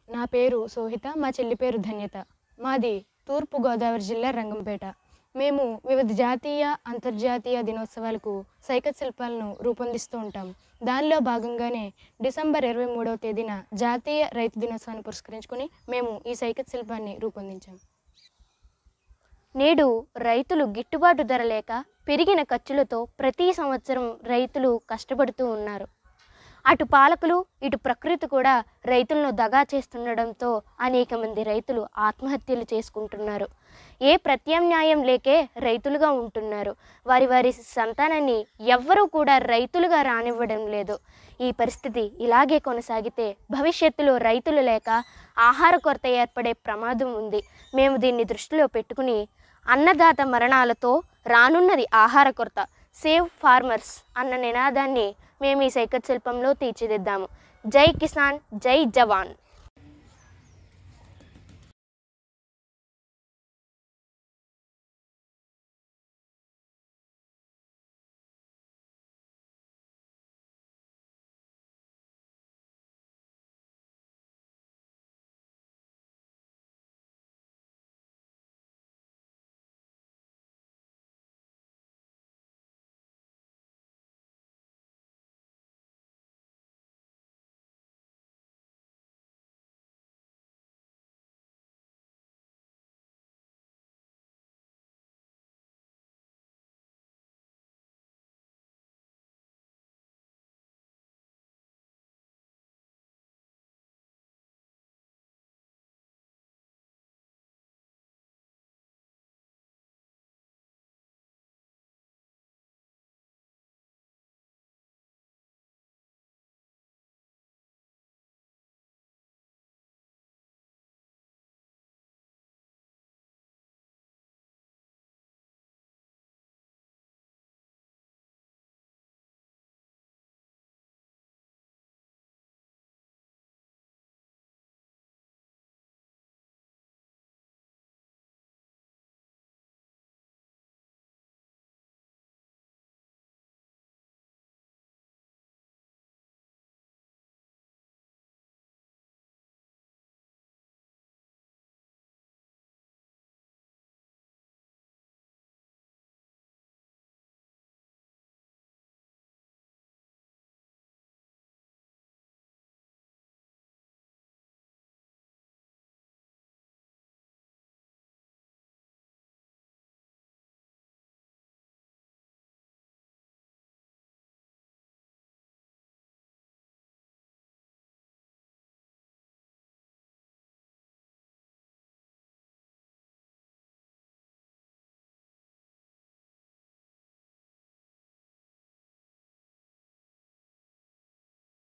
నా పేరు సోహిత మా చెల్లి పేరు ధన్యత మాది తూర్పు గోదావరి జిల్లా రంగంపేట మేము వివిధ జాతీయ అంతర్జాతీయ దినోత్సవాలకు సైకత్ శిల్పాలను రూపొందిస్తూ ఉంటాం దానిలో భాగంగానే డిసెంబర్ ఇరవై మూడవ తేదీన జాతీయ రైతు దినోత్సవాన్ని పురస్కరించుకొని మేము ఈ సైకత్ శిల్పాన్ని రూపొందించాం నేడు రైతులు గిట్టుబాటు ధర లేక పెరిగిన ఖర్చులతో ప్రతి సంవత్సరం రైతులు కష్టపడుతూ ఉన్నారు అటు పాలకులు ఇటు ప్రకృతి కూడా రైతులను దగా చేస్తుండడంతో అనేక మంది రైతులు ఆత్మహత్యలు చేసుకుంటున్నారు ఏ ప్రత్యామ్నాయం లేకే రైతులుగా ఉంటున్నారు వారి వారి సంతానాన్ని ఎవ్వరూ కూడా రైతులుగా రానివ్వడం లేదు ఈ పరిస్థితి ఇలాగే కొనసాగితే భవిష్యత్తులో రైతులు లేక ఆహార కొరత ఏర్పడే ప్రమాదం ఉంది మేము దీన్ని దృష్టిలో పెట్టుకుని అన్నదాత మరణాలతో రానున్నది ఆహార కొరత సేవ్ ఫార్మర్స్ అన్న నినాదాన్ని మేము ఈ సైకత్ శిల్పంలో తీర్చిదిద్దాము జై కిసాన్ జై జవాన్